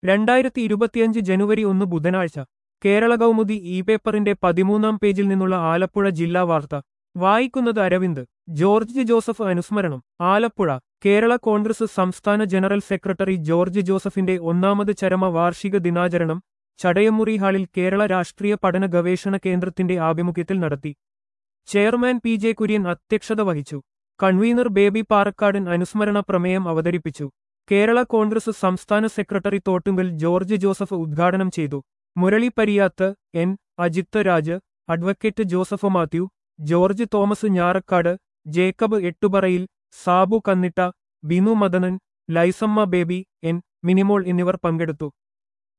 രണ്ടായിരത്തി ഇരുപത്തിയഞ്ച് ജനുവരി ഒന്ന് ബുധനാഴ്ച കേരള കൗമുദി ഇ പേപ്പറിന്റെ പതിമൂന്നാം പേജിൽ നിന്നുള്ള ആലപ്പുഴ ജില്ലാ വാർത്ത വായിക്കുന്നത് അരവിന്ദ് ജോർജ് ജോസഫ് അനുസ്മരണം ആലപ്പുഴ കേരള കോൺഗ്രസ് സംസ്ഥാന ജനറൽ സെക്രട്ടറി ജോർജ് ജോസഫിന്റെ ഒന്നാമത് ചരമ വാർഷിക ദിനാചരണം ചടയമുറി ഹാളിൽ കേരള രാഷ്ട്രീയ പഠന ഗവേഷണ കേന്ദ്രത്തിന്റെ ആഭിമുഖ്യത്തിൽ നടത്തി ചെയർമാൻ പി ജെ കുര്യൻ അധ്യക്ഷത വഹിച്ചു കൺവീനർ ബേബി പാറക്കാടൻ അനുസ്മരണ പ്രമേയം അവതരിപ്പിച്ചു കേരള കോൺഗ്രസ് സംസ്ഥാന സെക്രട്ടറി തോട്ടുങ്കൽ ജോർജ് ജോസഫ് ഉദ്ഘാടനം ചെയ്തു Murali Pariyath N Ajith Raj advocate Joseph Mathew George Thomas Njarakkad Jacob Ettuparayil Sabu Kannitta Binu Madanan Laisamma Baby N Minimol എന്നിവർ പങ്കെടുത്തു